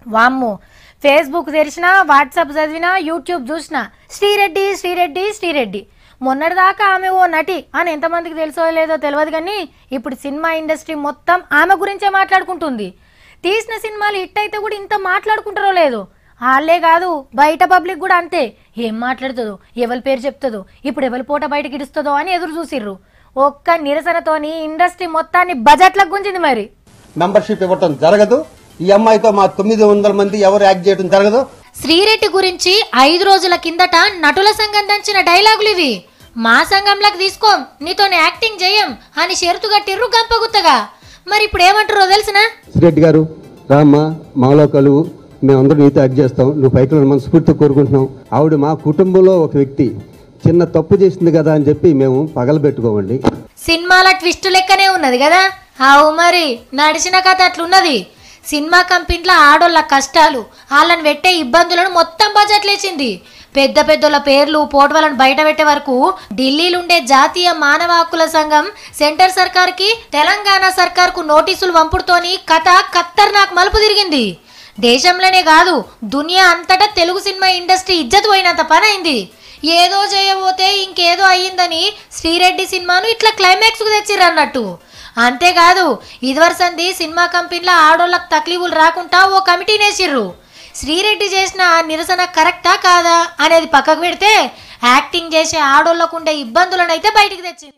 వామ్ము Facebook తెరిచినా WhatsApp చదివినా YouTube చూసినా శ్రీరెడ్డి శ్రీరెడ్డి శ్రీరెడ్డి మొన్నటిదాకా ఆమె ఓ నటి అని ఎంతమందికి తెలుసో లేదో తెలియదు కానీ ఇప్పుడు సినిమా ఇండస్ట్రీ మొత్తం ఆమె గురించే మాట్లాడుకుంటుంది తీసిన సినిమాలు హిట్ అయితే కూడా ఇంత మాట్లాడుకుంటారో లేదో వాళ్ళే కాదు బయట పబ్లిక్ కూడా అంతే ఏం మాట్లాడుతుందో ఎవరి పేరు చెప్తుందో ఇప్పుడు ఎవరి పూట బయటకి ఇడుస్తుందో అని ఎదురు చూసిర్రు ఒక్క నిరసనతోని ఇండస్ట్రీ మొత్తాన్ని బజెట్లకు గుంజింది మరి మెంబర్షిప్ ఇవ్వటం జరగదు ఈ అమ్మాయితో మా తొమ్మిది వందల మంది ఎవరు యాక్ట్ చేయడం జరగదు శ్రీరెడ్డి గురించి ఐదు రోజుల కిందట నటుల సంఘం దంచిన డైలాగులు ఇవి మా సంఘంలోకి తీసుకో నీతో యాక్టింగ్ చేయం అని షరతు కట్టిర్రు గంపగుత్తగా మరి ఇప్పుడు ఏమంటారో తెలిసిన రెడ్డి గారు రామ్మా మాలో కలువు మేమందరం నీతో యాక్ట్ చేస్తాం నువ్వు పైకి రావాలని మనస్ఫూర్తిగా కోరుకుంటున్నాం ఆవిడ మా కుటుంబంలో ఒక వ్యక్తి చిన్న తప్పు చేసింది కదా అని చెప్పి మేము పగలబెట్టుకోమండి సినిమాల ట్విస్ట్ లెక్కనే ఉన్నది కదా అవు మరి నడిచిన కథ అట్లున్నది సినిమా కంపెనీల ఆడోళ్ళ కష్టాలు వాళ్ళని పెట్టే ఇబ్బందులను మొత్తం బడ్జెట్ లేచింది పెద్ద పెద్దోళ్ళ పేర్లు పోటవలను బయట పెట్టే వరకు ఢిల్లీలుండే జాతీయ మానవ హక్కుల సంఘం సెంటర్ సర్కార్కి తెలంగాణ సర్కార్కు నోటీసులు పంపుడుతోని కథ ఖత్తర్నాక్ మలుపు తిరిగింది దేశంలోనే కాదు దునియా అంతటా తెలుగు సినిమా ఇండస్ట్రీ ఇజ్జత్ పోయినంత పని అయింది ఏదో చేయబోతే ఇంకేదో అయ్యిందని శ్రీరెడ్డి సినిమాను ఇట్లా క్లైమాక్స్కు తెచ్చిర్రన్నట్టు అంతేకాదు ఇదివరసంది సినిమా కంపెనీల ఆడోళ్ళకు తక్లీఫులు రాకుండా ఓ కమిటీ నేసిర్రు శ్రీరెడ్డి చేసిన ఆ నిరసన కరెక్టా కాదా అనేది పక్కకు పెడితే యాక్టింగ్ చేసే ఆడోళ్ళకుండే ఇబ్బందులను అయితే బయటికి తెచ్చింది